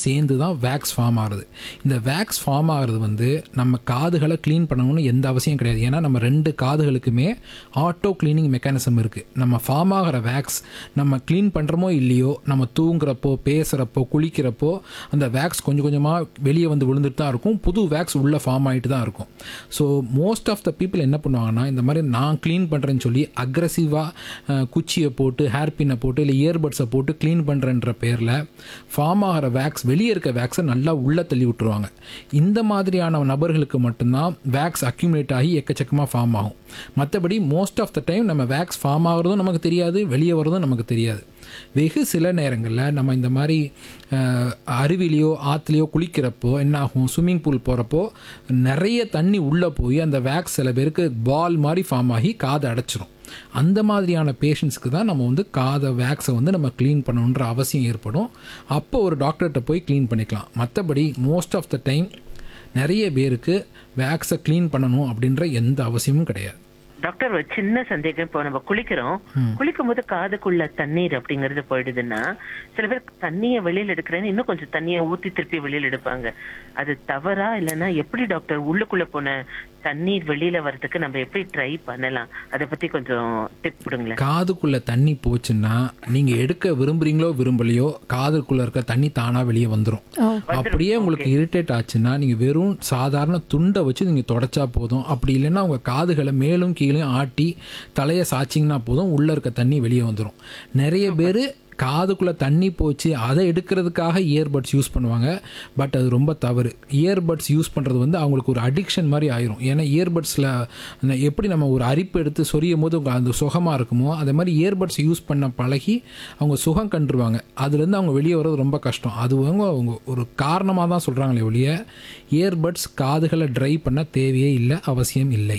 சேர்ந்து தான் wax form ஆகுது இந்த வேக்ஸ் ஃபார்ம் ஆகிறது வந்து நம்ம காதுகளை க்ளீன் பண்ணணும்னு எந்த அவசியம் கிடையாது ஏன்னா நம்ம ரெண்டு காதுகளுக்குமே ஆட்டோ க்ளீனிங் மெக்கானிசம் இருக்குது நம்ம ஃபார்ம் ஆகிற வேக்ஸ் நம்ம க்ளீன் பண்ணுறோமோ இல்லையோ நம்ம தூங்குறப்போ பேசுகிறப்போ குளிக்கிறப்போ அந்த வேக்ஸ் கொஞ்சம் கொஞ்சமாக வெளியே வந்து விழுந்துட்டு தான் இருக்கும் புது வேக்ஸ் உள்ளே ஃபார்ம் ஆகிட்டு தான் இருக்கும் so most of the people என்ன பண்ணுவாங்கன்னா இந்த மாதிரி நான் க்ளீன் பண்ணுறேன்னு சொல்லி அக்ரஸிவாக குச்சியை போட்டு ஹேர் பின்னை போட்டு இல்லை இயர்பட்ஸை போட்டு க்ளீன் பண்ணுறன்ற பேரில் ஃபார்ம் ஆகிற வேக்ஸ் வெளியே இருக்க வேக்ஸை நல்லா உள்ளே தள்ளி விட்டுருவாங்க இந்த மாதிரியான நபர்களுக்கு மட்டும்தான் வேக்ஸ் அக்யூமுலேட் ஆகி எக்கச்சக்கமாக ஃபார்ம் ஆகும் மற்றபடி மோஸ்ட் ஆஃப் த டைம் நம்ம வேக்ஸ் ஃபார்ம் ஆகிறதும் நமக்கு தெரியாது வெளியே வரதும் நமக்கு தெரியாது வெகு சில நேரங்களில் நம்ம இந்த மாதிரி அஹ், அருவிலையோ ஆற்றுலையோ குளிக்கிறப்போ என்ன ஆகும் ஸ்விம்மிங் பூல் போகிறப்போ நிறைய தண்ணி உள்ளே போய் அந்த வேக்ஸ் சில பேருக்கு பால் மாதிரி ஃபார்ம் ஆகி காதை அடைச்சிரும் அந்த மாதிரியான பேஷண்ட்ஸ்க்கு தான் நம்ம வந்து காதை வேக்ஸை வந்து நம்ம க்ளீன் பண்ணணுன்ற அவசியம் ஏற்படும் அப்போ ஒரு டாக்டர்கிட்ட போய் க்ளீன் பண்ணிக்கலாம் மற்றபடி மோஸ்ட் ஆஃப் த டைம் நிறைய பேருக்கு வேக்ஸை க்ளீன் பண்ணணும் அப்படின்ற எந்த அவசியமும் கிடையாது டாக்டர் ஒரு சின்ன சந்தேகம் இப்போ நம்ம குளிக்கிறோம் குளிக்கும் போது காதுக்குள்ள தண்ணீர் அப்படிங்கறது போயிடுதுன்னா சில பேர் தண்ணிய வெளியில எடுக்கிறேன்னு இன்னும் கொஞ்சம் தண்ணிய ஊத்தி திருப்பி வெளியில எடுப்பாங்க அது தவறா இல்லைன்னா எப்படி டாக்டர் உள்ளுக்குள்ள போன தண்ணீர் வெளியில வர்றதுக்கு நம்ம எப்படி ட்ரை பண்ணலாம் அதை பத்தி கொஞ்சம் டிப் கொடுங்களேன் காதுக்குள்ள தண்ணி போச்சுன்னா நீங்க எடுக்க விரும்புறீங்களோ விரும்பலையோ காதுக்குள்ள இருக்க தண்ணி தானா வெளியே வந்துடும் அப்படியே உங்களுக்கு இரிட்டேட் ஆச்சுன்னா நீங்க வெறும் சாதாரண துண்டை வச்சு நீங்க தொடச்சா போதும் அப்படி இல்லைன்னா உங்க காதுகளை மேலும் கீழே ஆட்டி தலையை சாய்ச்சிங்கன்னா போதும் உள்ள இருக்க தண்ணி வெளியே வந்துடும் நிறைய பேர் காதுக்குள்ளே தண்ணி போச்சு அதை எடுக்கிறதுக்காக இயர்பட்ஸ் யூஸ் பண்ணுவாங்க பட் அது ரொம்ப தவறு இயர்பட்ஸ் யூஸ் பண்ணுறது வந்து அவங்களுக்கு ஒரு அடிக்ஷன் மாதிரி ஆயிரும் ஏன்னா இயர்பட்ஸில் எப்படி நம்ம ஒரு அரிப்பு எடுத்து சொரியும் போது உங்க அந்த சுகமாக இருக்குமோ அதே மாதிரி இயர்பட்ஸ் யூஸ் பண்ண பழகி அவங்க சுகம் கண்டுருவாங்க அதுலேருந்து அவங்க வெளியே வர்றது ரொம்ப கஷ்டம் அது அவங்க அவங்க ஒரு காரணமாக தான் சொல்கிறாங்களே ஒழிய இயர்பட்ஸ் காதுகளை ட்ரை பண்ண தேவையே இல்லை அவசியம் இல்லை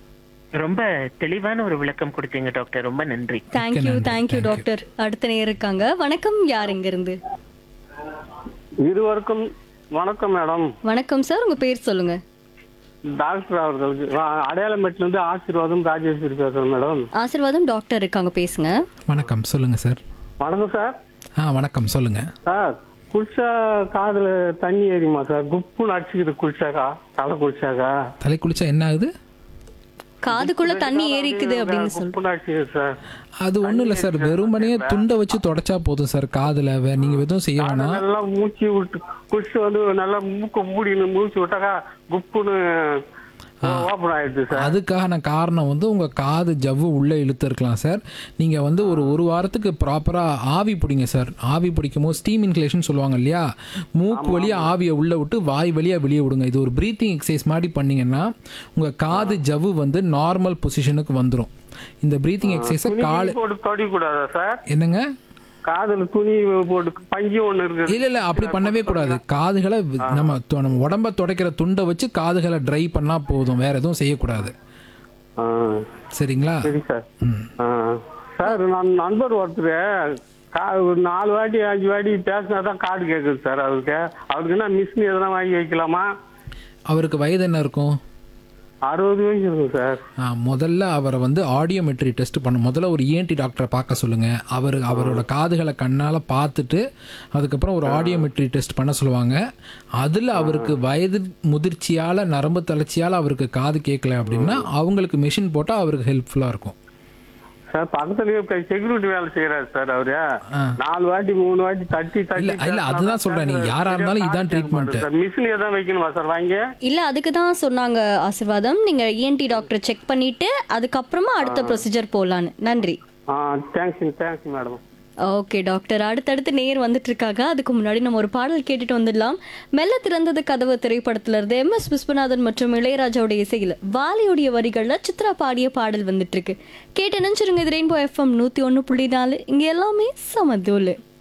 ரொம்ப தெளிவான ஒரு விளக்கம் கொடுத்தீங்க டாக்டர் ரொம்ப நன்றி தேங்க்யூ தேங்க்யூ டாக்டர் அடுத்த நேரம் இருக்காங்க வணக்கம் யார் இங்க இருந்து இருவருக்கும் வணக்கம் மேடம் வணக்கம் சார் உங்க பேர் சொல்லுங்க டாக்டர் அவர்களுக்கு நான் அடையாளமேட்ல இருந்து ஆசீர்வாதம் ராஜேஸ்வரி பேசுறேன் மேடம் ஆசீர்வாதம் டாக்டர் இருக்காங்க பேசுங்க வணக்கம் சொல்லுங்கள் சார் வணக்கம் சார் ஆ வணக்கம் சொல்லுங்கள் சார் குளிச்சா காதுல தண்ணி ஏறிமா சார் குப்புன்னு அடிச்சுக்குது குளிச்சாக்கா தலை குளிச்சாக்கா தலை குளிச்சா என்ன ஆகுது காதுக்குள்ள தண்ணி ஏறிக்குது அப்படின்னு சொல்றேன் குப்புன்னு அடிச்சுக்குது சார் அது ஒன்றும் இல்லை சார் வெறுமனையே துண்டை வச்சு தொடச்சா போதும் சார் காதில் வே நீங்கள் எதுவும் செய்ய வேணாம் நல்லா மூச்சு விட்டு குளிச்சு வந்து நல்லா மூக்க மூடின்னு மூச்சு விட்டாக்கா குப்புன்னு ஓப்பன் ஆயிடுது சார் அதுக்கான காரணம் வந்து உங்கள் காது ஜவ்வு உள்ளே இழுத்துருக்கலாம் சார் நீங்கள் வந்து ஒரு ஒரு வாரத்துக்கு ப்ராப்பராக ஆவி பிடிங்க சார் ஆவி பிடிக்கும் போது ஸ்டீம் இன்ஹலேஷன் சொல்லுவாங்க இல்லையா மூக்கு வழியாக ஆவியை உள்ளே விட்டு வாய் வழியாக வெளியே விடுங்க இது ஒரு ப்ரீத்திங் எக்ஸசைஸ் மாதிரி பண்ணீங்கன்னா உங்கள் காது ஜவ்வு வந்து நார்மல் பொசிஷனுக்கு வந்துடும் இந்த ப்ரீத்திங் எக்ஸசைஸை காலை துணி போட்டு தொடி கூடாதா சார் என்னங்க காதுல துணி போட்டு பஞ்சு ஒண்ணு இருக்கு இல்ல இல்ல அப்படி பண்ணவே கூடாது காதுகளை வி- நம்ம தொ- நம்ம உடம்ப துடைக்கிற துண்டை வச்சு காதுகளை ட்ரை பண்ணா போதும் வேற எதுவும் செய்யக்கூடாது ஆ, சரிங்களா சரி சார் ஆ. சார் நான் நண்பர் ஒருத்தர் கா ஒரு நாலு வாட்டி அஞ்சு வாட்டி பேசினா தான் கார்டு கேட்குது சார் அவருக்கு அவருக்கு என்ன மிஷின் எதனா வாங்கி வைக்கலாமா அவருக்கு வயது என்ன இருக்கும் அறுபது வயசு இருக்கும் சார் ஆ, முதல்ல அவரை வந்து ஆடியோமெட்ரி டெஸ்ட் பண்ண முதல்ல ஒரு இஎன்டி டாக்டரை பார்க்க சொல்லுங்க அவர் அவரோட காதுகளை கண்ணால் பார்த்துட்டு அதுக்கப்புறம் ஒரு ஆடியோமெட்ரி டெஸ்ட் பண்ண சொல்லுவாங்க அதில் அவருக்கு வயது முதிர்ச்சியால் நரம்பு தளர்ச்சியால் அவருக்கு காது கேட்கல அப்படின்னா அவங்களுக்கு மிஷின் போட்டால் அவருக்கு ஹெல்ப்ஃபுல்லாக இருக்கும் சார் பக்கத்துலயே செக்யூரிட்டி வேலை செய்யறாரு சார் அவரு நாலு வாட்டி மூணு வாட்டி தட்டி தட்டி இல்ல, இல்ல, அதுதான் சொல்றேன். நீங்க யாரா இருந்தாலும் இதான் treatment. சார் மிஷின் எதாவது வைக்கணுமா சார் வாங்கி இல்ல அதுக்கு தான் சொன்னாங்க ஆசீர்வாதம் நீங்க இஎன்டி டாக்டர் செக் பண்ணிட்டு அதுக்கப்புறமா அடுத்த ப்ரொசீஜர் போலான்னு நன்றி ah thanks thanks madam okay doctor அடுத்தடுத்து நேர் வந்துட்டு இருக்காங்க அதுக்கு முன்னாடி நம்ம ஒரு பாடல் கேட்டுட்டு வந்துடலாம் மெல்ல திறந்தது கதவு திரைப்படத்துல இருந்து எம் எஸ் விஸ்வநாதன் மற்றும் இளையராஜாவுடைய இசையில வாலியுடைய வரிகள்ல சித்ரா பாடிய பாடல் வந்துட்டு இருக்கு கேட்டு நினைச்சிருங்க இது ரெயின்போ எஃப்எம் நூத்தி ஒன்னு புள்ளி நாலு இங்க எல்லாமே சமதூலு